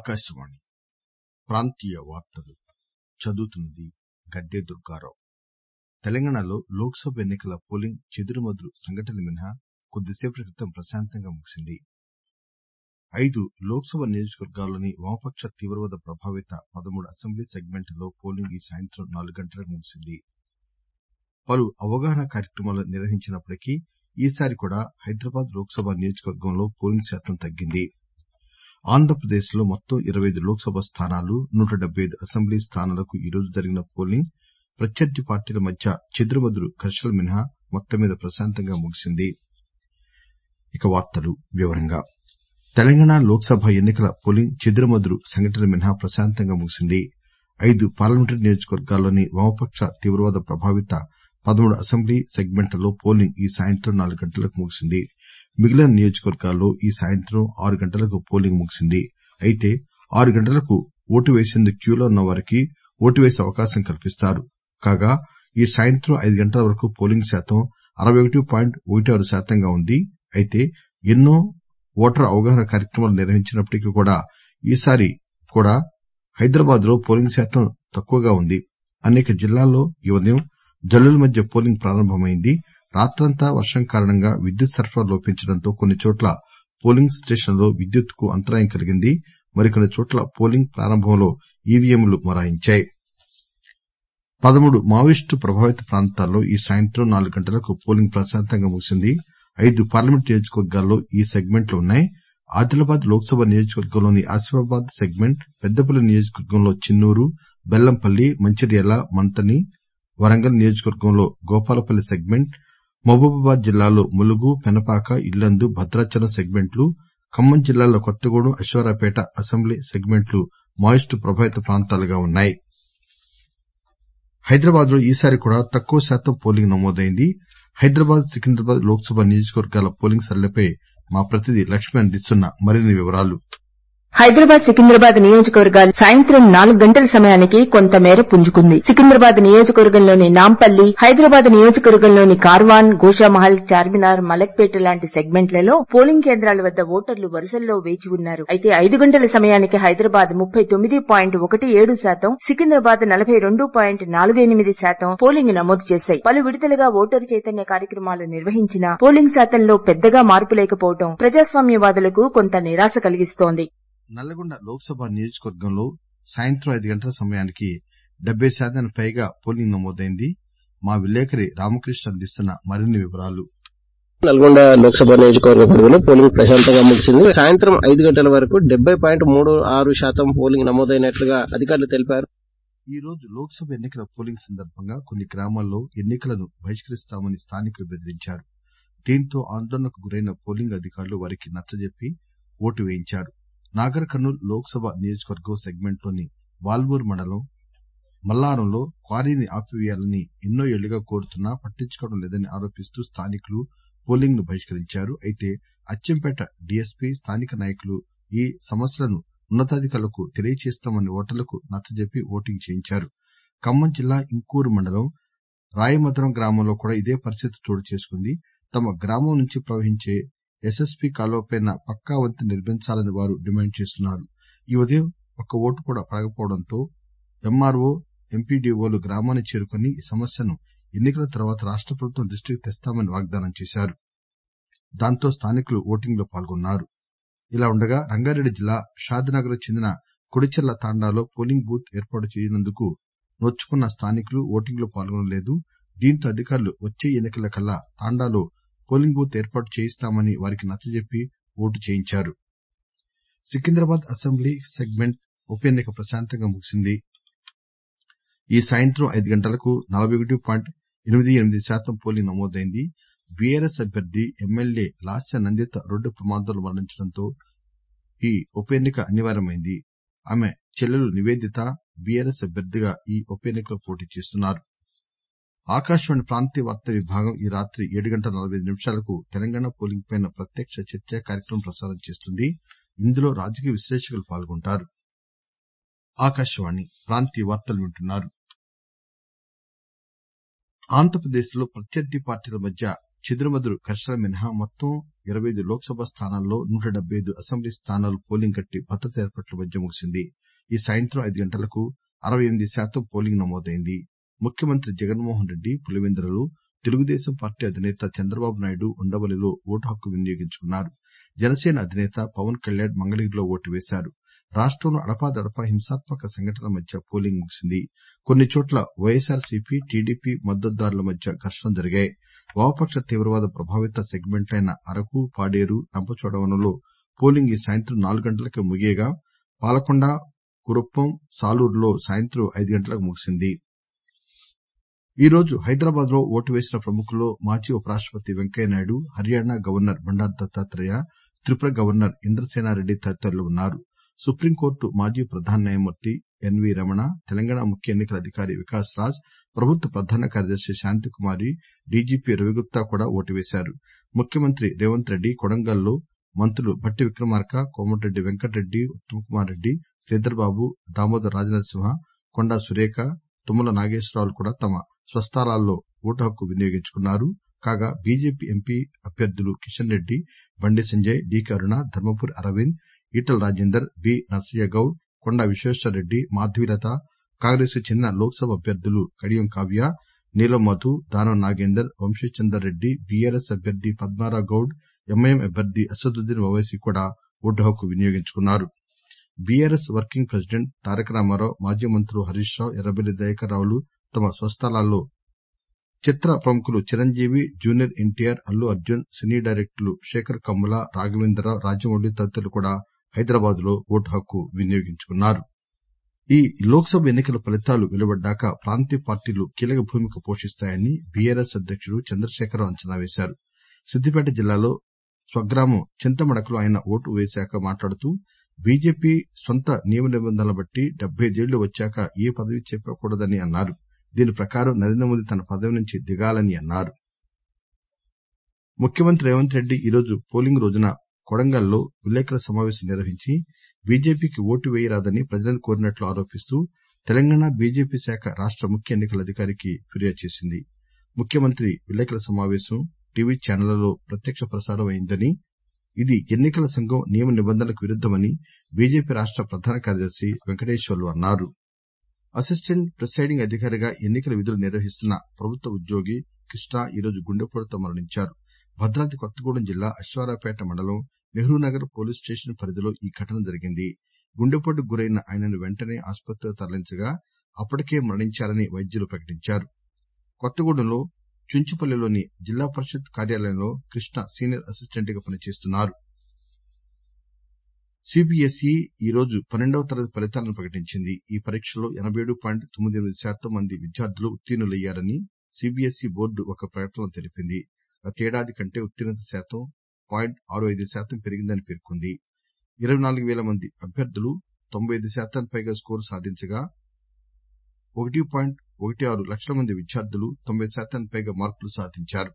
ఆకాశవాణి ప్రాంతీయ వార్తలు చదువుతున్నది గడ్డే దుర్గారావు తెలంగాణలో లోక్ సభ ఎన్ని కల పోలింగ్ చెదురుమదురు సంఘటనలు మినహా కొద్దిసేపటి క్రితం ప్రశాంతంగా ముగిసింది ఐదు లోక్ సభ నియోజకవర్గాల్లోని వామపక్ష తీవ్రవాద ప్రభావిత పదమూడు అసెంబ్లీ సెగ్మెంట్లలో పోలింగ్ ఈ సాయంత్రం నాలుగు గంటలకు ముగిసింది పలు అవగాహన కార్యక్రమాలు నిర్వహించినప్పటికీ ఈసారి కూడా హైదరాబాద్ లోక్ సభ నియోజకవర్గంలో పోలింగ్ శాతం తగ్గింది ఆంధ్రప్రదేశ్ లో మొత్తం ఇరవై ఐదు లోక్ సభ స్థానాలు నూట డెబ్బై ఐదు అసెంబ్లీ స్థానాలకు ఈరోజు జరిగిన పోలింగ్ ప్రత్యర్థి పార్టీల మధ్య చెదురుమదురు ఘర్షణలు మినహా మొత్తం మీద ప్రశాంతంగా ముగిసింది తెలంగాణ లోక్ సభ ఎన్ని కల పోలింగ్ చెదురుమదురు సంఘటనలు మినహా ప్రశాంతంగా ముగిసింది ఐదు పార్లమెంటరీ నియోజకవర్గాల్లోని వామపక్ష తీవ్రవాద ప్రభావిత పదమూడు అసెంబ్లీ సెగ్మెంట్లలో పోలింగ్ ఈ సాయంత్రం నాలుగు గంటలకు ముగిసింది మిగిలిన నియోజకవర్గాల్లో ఈ సాయంత్రం ఆరు గంటలకు పోలింగ్ ముగిసింది అయితే ఆరు గంటలకు ఓటు వేసేందుకు క్యూలో ఉన్న వారికి ఓటు వేసే అవకాశం కల్పిస్తారు కాగా ఈ సాయంత్రం ఐదు గంటల వరకు పోలింగ్ శాతం అరవై ఒకటి పాయింట్ ఒకటి ఆరు శాతంగా ఉంది అయితే ఎన్నో ఓటరు అవగాహన కార్యక్రమాలు నిర్వహించినప్పటికీ కూడా ఈసారి కూడా హైదరాబాద్ లో పోలింగ్ శాతం తక్కువగా ఉంది అనేక జిల్లాల్లో ఈ ఉదయం జల్లుల మధ్య పోలింగ్ ప్రారంభమైంది రాత్రంతా వర్షం కారణంగా విద్యుత్ సరఫరా లోపించడంతో కొన్ని చోట్ల పోలింగ్ స్టేషన్లలో విద్యుత్ కు అంతరాయం కలిగింది మరికొన్ని చోట్ల పోలింగ్ ప్రారంభంలో ఈవీఎంలు మొరాయించాయి పదమూడు మావోయిస్టు ప్రభావిత ప్రాంతాల్లో ఈ సాయంత్రం నాలుగు గంటలకు పోలింగ్ ప్రశాంతంగా ముగిసింది ఐదు పార్లమెంట్ నియోజకవర్గాల్లో ఈ సెగ్మెంట్లు ఉన్నాయి ఆదిలాబాద్ లోక్ సభ నియోజకవర్గంలోని ఆసిఫాబాద్ సెగ్మెంట్ పెద్దపల్లి నియోజకవర్గంలో చిన్నూరు బెల్లంపల్లి మంచిర్యాల మంథని వరంగల్ నియోజకవర్గంలో గోపాలపల్లి సెగ్మెంట్ మహబూబాబాద్ జిల్లాలో ములుగు పెనపాక ఇల్లందు భద్రాచలం సెగ్మెంట్లు ఖమ్మం జిల్లాలో కొత్తగూడెం అశ్వారావుపేట అసెంబ్లీ సెగ్మెంట్లు మావోయిస్టు ప్రభావిత ప్రాంతాలుగా ఉన్నాయి హైదరాబాద్ లో ఈసారి కూడా తక్కువ శాతం పోలింగ్ నమోదైంది హైదరాబాద్ సికింద్రాబాద్ లోక్ సభ నియోజకవర్గాల పోలింగ్ సరళిపై మా ప్రతినిధి లక్ష్మి అందిస్తున్న మరిన్ని వివరాలు హైదరాబాద్ సికింద్రాబాద్ నియోజకవర్గాలు సాయంత్రం నాలుగు గంటల సమయానికి కొంతమేర పుంజుకుంది సికింద్రాబాద్ నియోజకవర్గంలోని నాంపల్లి హైదరాబాద్ నియోజకవర్గంలోని కార్వాన్ గోషామహల్ చార్మినార్ మలక్పేట లాంటి సెగ్మెంట్లలో పోలింగ్ కేంద్రాల వద్ద ఓటర్లు వరుసల్లో వేచి ఉన్నారు అయితే ఐదు గంటల సమయానికి హైదరాబాద్ ముప్పై తొమ్మిది పాయింట్ ఒకటి ఏడు శాతం సికింద్రాబాద్ నలభై రెండు పాయింట్ నాలుగు ఎనిమిది శాతం పోలింగ్ నమోదు చేశాయి పలు విడతలుగా ఓటరు చైతన్య కార్యక్రమాలు నిర్వహించినా పోలింగ్ శాతంలో పెద్దగా మార్పు లేకపోవడం ప్రజాస్వామ్యవాదులకు కొంత నిరాశ కలిగిస్తోంది నల్లగొండ లోక్ సభ నియోజకవర్గంలో సాయంత్రం ఐదు గంటల సమయానికి డెబ్బై శాతానికి పైగా పోలింగ్ నమోదైంది మా విలేకరి రామకృష్ణ అందిస్తున్న మరిన్ని వివరాలు నల్గొండ లోక్సభ నియోజకవర్గ పరిధిలో పోలింగ్ ప్రశాంతంగా ముగిసింది సాయంత్రం ఐదు గంటల వరకు డెబ్బై పాయింట్ మూడు ఆరు శాతం పోలింగ్ నమోదైనట్లుగా అధికారులు తెలిపారు ఈ రోజు లోక్ సభ ఎన్నికల పోలింగ్ సందర్భంగా కొన్ని గ్రామాల్లో ఎన్నికలను బహిష్కరిస్తామని స్థానికులు బెదిరించారు దీంతో ఆందోళనకు గురైన పోలింగ్ అధికారులు వారికి నచ్చజెప్పి ఓటు వేయించారు నాగర్ కర్నూల్ లోక్ సభ నియోజకవర్గం సెగ్మెంట్ లోని బాల్మూర్ మండలం మల్లారంలో క్వారీని ఆపివేయాలని ఎన్నో ఏళ్లుగా కోరుతున్నా పట్టించుకోవడం లేదని ఆరోపిస్తూ స్థానికులు పోలింగ్ ను బహిష్కరించారు అయితే అచ్చంపేట డీఎస్పీ స్థానిక నాయకులు ఈ సమస్యలను ఉన్నతాధికారులకు తెలియజేస్తామని ఓటర్లకు నచ్చజెప్పి ఓటింగ్ చేయించారు ఖమ్మం జిల్లా ఇంకూరు మండలం రాయమధురం గ్రామంలో కూడా ఇదే పరిస్థితి చోటు చేసుకుంది తమ గ్రామం నుంచి ప్రవహించే ఎస్ఎస్పీ కాలువపై పక్కా వంతెన నిర్మించాలని వారు డిమాండ్ చేస్తున్నారు ఈ ఉదయం ఒక్క ఓటు కూడా పడకపోవడంతో ఎంఆర్ఓ ఎంపీడీఓలు గ్రామాన్ని చేరుకుని ఈ సమస్యను ఎన్నికల తర్వాత రాష్ట ప్రభుత్వం దృష్టికి తెస్తామని వాగ్దానం చేశారు దాంతో స్థానికులు ఓటింగ్ లో పాల్గొన్నారు ఇలా ఉండగా రంగారెడ్డి జిల్లా షాద్నగర్ చెందిన కొడిచెర్ల తాండాలో పోలింగ్ బూత్ ఏర్పాటు చేయనందుకు నోచుకున్న స్థానికులు ఓటింగ్ లో పాల్గొనలేదు దీంతో అధికారులు వచ్చే ఎన్నికల కల్లా తాండాలో పోలింగ్ బూత్ ఏర్పాటు చేయిస్తామని వారికి నచ్చజెప్పి ఓటు చేయించారు సికింద్రాబాద్ అసెంబ్లీ సెగ్మెంట్ ఉప ఎన్నిక ప్రశాంతంగా ముగిసింది ఈ సాయంత్రం ఐదు గంటలకు నలభై ఒకటి పాయింట్ ఎనిమిది ఎనిమిది శాతం పోలింగ్ నమోదైంది బీఆర్ఎస్ అభ్యర్థి ఎమ్మెల్యే లాస్య నందిత రోడ్డు ప్రమాదంలో మరణించడంతో ఈ ఉప ఎన్నిక అనివార్యమైంది ఆమె చెల్లెలు నివేదిత బీఆర్ఎస్ అభ్యర్థిగా ఈ ఉప ఎన్నికలో పోటీ చేస్తున్నారు ఆకాశవాణి ప్రాంతీయ వార్తా విభాగం ఈ రాత్రి ఏడు గంటల నలభై ఐదు నిమిషాలకు తెలంగాణ పోలింగ్ పై ప్రత్యక్ష చర్చా కార్యక్రమం ప్రసారం చేస్తుంది ఇందులో రాజకీయ విశ్లేషకులు పాల్గొంటారు ఆకాశవాణి ప్రాంతీయ వార్తలు వింటున్నారు ఆంధ్రప్రదేశ్ లో ప్రత్యర్థి పార్టీల మధ్య చెదురుమదురు ఘర్షణలు మినహా మొత్తం ఇరవై ఐదు లోక్ సభ స్థానాల్లో నూట డెబ్బై ఐదు అసెంబ్లీ స్థానాలు పోలింగ్ గట్టి భద్రతా ఏర్పాట్ల మధ్య ముగిసింది ఈ సాయంత్రం ఐదు గంటలకు అరవై ఎనిమిది శాతం పోలింగ్ నమోదైంది ముఖ్యమంత్రి జగన్మోహన్ రెడ్డి పులివెందులలో తెలుగుదేశం పార్టీ అధినేత చంద్రబాబు నాయుడు ఉండవల్లిలో ఓటు హక్కు వినియోగించుకున్నారు జనసేన అధినేత పవన్ కళ్యాణ్ మంగళగిరిలో ఓటు వేశారు రాష్టంలో అడపాదడపా హింసాత్మక సంఘటనల మధ్య పోలింగ్ ముగిసింది కొన్ని చోట్ల వైఎస్సార్సీపీ టీడీపీ మద్దతుదారుల మధ్య ఘర్షణలు జరిగాయి వామపక్ష తీవ్రవాద ప్రభావిత సెగ్మెంట్లైన అరకు పాడేరు రంపచోడవరంలో పోలింగ్ ఈ సాయంత్రం నాలుగు గంటలకు ముగియగా పాలకొండ కురుప్పం సాలూరులో సాయంత్రం ఐదు గంటలకు ముగిసింది ఈ రోజు హైదరాబాద్ లో ఓటు వేసిన ప్రముఖుల్లో మాజీ ఉపరాష్టపతి వెంకయ్యనాయుడు హర్యానా గవర్నర్ బండారు దత్తాత్రేయ త్రిపుర గవర్నర్ ఇంద్రసేనారెడ్డి తదితరులు ఉన్నారు సుప్రీంకోర్టు మాజీ ప్రధాన న్యాయమూర్తి ఎన్వీ రమణ తెలంగాణ ముఖ్య ఎన్నికల అధికారి వికాస్ రాజ్ ప్రభుత్వ ప్రధాన కార్యదర్శి శాంతికుమారి డీజీపీ రవిగుప్తా కూడా ఓటు వేశారు ముఖ్యమంత్రి రేవంత్ రెడ్డి కొడంగల్లో మంత్రులు భట్టి విక్రమార్క కోమటిరెడ్డి వెంకటరెడ్డి ఉత్తమ్కుమార్ రెడ్డి శ్రీధర్బాబు దామోదర్ రాజనరసింహ కొండా సురేఖ తుమ్మల నాగేశ్వరరావులు కూడా తమ స్వస్థలాల్లో ఓటు హక్కు వినియోగించుకున్నారు కాగా బీజేపీ ఎంపీ అభ్యర్థులు Kishan Reddy Bandi Sanjay D K Aruna Dharmapuri Arvind Etela Rajender B Narsaiah Goud Konda Vishweshwar Reddy Madhavi Latha Congress కు చెందిన లోక్ సభ అభ్యర్థులు కడియం కావ్య నీలం మధు దానం నాగేందర్ వంశీచందర్ రెడ్డి బీఆర్ఎస్ అభ్యర్థి పద్మారావు గౌడ్ ఎంఐఎం అభ్యర్థి అసదుద్దీన్ ఓవైసీ కూడా ఓటు హక్కు వినియోగించుకున్నారు BRS working president Taraka Rama Rao మాజీ మంత్రులు హరీష్ రావు ఎర్రబెల్లి దయాకర్ రావులు తమ స్వస్థలాల్లో చిత్ర ప్రముఖులు Chiranjeevi junior NTR Allu Arjun cine డైరెక్టర్లు శేఖర్ కమ్ముల రాఘవేంద్రరావు రాజమౌళి తదితరులు కూడా హైదరాబాద్ లో ఓటు హక్కు వినియోగించుకున్నారు ఈ లోక్ సభ ఎన్నికల ఫలితాలు వెలువడ్డాక ప్రాంతీయ పార్టీలు కీలక భూమిక పోషిస్తాయని బీఆర్ఎస్ అధ్యకుడు చంద్రశేఖరరావు అంచనా వేశారు సిద్దిపేట జిల్లాలో స్వగ్రామం చింతమడకలో ఆయన ఓటు వేశాక మాట్లాడుతూ బీజేపీ సొంత నియమ నిబంధనల బట్టి డెబ్బైదేళ్లు వచ్చాక ఏ పదవి చేపకూడదని అన్నారు దీని ప్రకారం నరేంద్ర మోదీ తన పదవి నుంచి దిగాలని అన్నారు ముఖ్యమంత్రి రేవంత్ రెడ్డి ఈరోజు పోలింగ్ రోజున కొడంగల్లో విలేకరుల సమావేశం నిర్వహించి బీజేపీకి ఓటు వేయరాదని ప్రజలను కోరినట్లు ఆరోపిస్తూ తెలంగాణ బీజేపీ శాఖ రాష్ట ముఖ్య ఎన్నికల అధికారికి ఫిర్యాదు చేసింది ముఖ్యమంత్రి విలేకరుల సమావేశం టీవీ ఛానళ్లలో ప్రత్యక్ష ప్రసారం అయిందని ఇది ఎన్నికల సంఘం నియమ నిబంధనలకు విరుద్దమని బీజేపీ రాష్ట ప్రధాన కార్యదర్శి వెంకటేశ్వర్లు అన్నారు అసిస్టెంట్ ప్రిసైడింగ్ అధికారిగా ఎన్నికల విధులు నిర్వహిస్తున్న ప్రభుత్వ ఉద్యోగి కృష్ణ ఈరోజు గుండెపోటుతో మరణించారు భద్రాద్రి కొత్తగూడెం జిల్లా అశ్వారావుపేట మండలం నెహ్రూనగర్ పోలీస్ స్టేషన్ పరిధిలో ఈ ఘటన జరిగింది గుండెపోటుకు గురైన ఆయనను వెంటనే ఆసుపత్రికి తరలించగా అప్పటికే మరణించారని వైద్యులు ప్రకటించారు కొత్తగూడెంలో చుంచుపల్లిలోని జిల్లా పరిషత్ కార్యాలయంలో కృష్ణ సీనియర్ అసిస్టెంట్ గా పనిచేస్తున్నారు సిబిఎస్ఈ ఈ రోజు పన్నెండవ తరగతి ఫలితాలను ప్రకటించింది ఈ పరీక్షలో ఎనబై ఏడు పాయింట్ తొమ్మిది ఎనిమిది శాతం మంది విద్యార్థులు ఉత్తీర్ణులయ్యారని సిబిఎస్ఈ బోర్డు ఒక ప్రకటనలో తెలిపింది గతేడాది కంటే ఉత్తీర్ణత శాతం పాయింట్ ఆరు ఐదు శాతం పెరిగిందని పేర్కొంది ఇరవై నాలుగు వేల మంది అభ్యర్థులు తొంభై ఐదు శాతానికి పైగా స్కోరు సాధించగా ఒకటి పాయింట్ ఒకటి ఆరు లక్షల మంది విద్యార్థులు తొంభై శాతానికి పైగా మార్కులు సాధించారు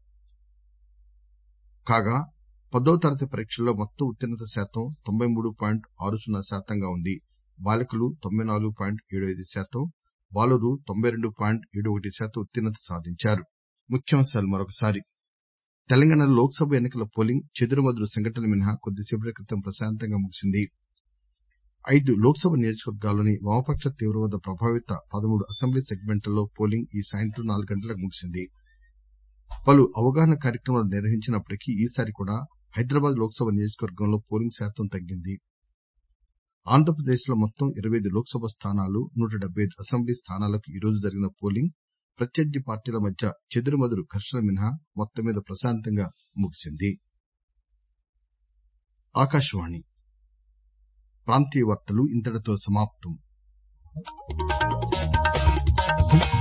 కాగా పదవ తరగతి పరీక్షల్లో మొత్తం ఉత్తీర్ణత శాతం తొంభై మూడు పాయింట్ ఆరు సున్నా శాతంగా ఉంది బాలికలు తొంభై నాలుగు పాయింట్ ఏడు ఐదు శాతం బాలురు తొంభై రెండు పాయింట్ ఏడు ఒకటి శాతం ఉత్తీర్ణత సాధించారు ముఖ్యాంశాలు మరొకసారి తెలంగాణలో లోక్ సభ ఎన్నికల పోలింగ్ చెదురుమదురు సంఘటనలు మినహా కొద్దిసేపటి క్రితం ప్రశాంతంగా ముగిసింది ఐదు లోక్ సభ నియోజకవర్గాల్లోని వామపక్ష తీవ్రవాద ప్రభావిత పదమూడు అసెంబ్లీ సెగ్మెంట్లలో పోలింగ్ ఈ సాయంత్రం నాలుగు గంటలకు ముగిసింది పలు అవగాహన కార్యక్రమాలు నిర్వహించినప్పటికీ ఈసారి కూడా హైదరాబాద్ లోక్ సభ నియోజకవర్గంలో పోలింగ్ శాతం తగ్గింది ఆంధ్రప్రదేశ్ లో మొత్తం ఇరవై ఐదు లోక్ సభ స్థానాలు నూట డెబ్బై ఐదు అసెంబ్లీ స్థానాలకు ఈ రోజు జరిగిన పోలింగ్ ప్రత్యర్థి పార్టీల మధ్య చెదురుమదురు ఘర్షణ మినహా మొత్తం మీద ప్రశాంతంగా ముగిసింది ఆకాశవాణి ప్రాంతీయ వార్తలు ఇంతటితో సమాప్తం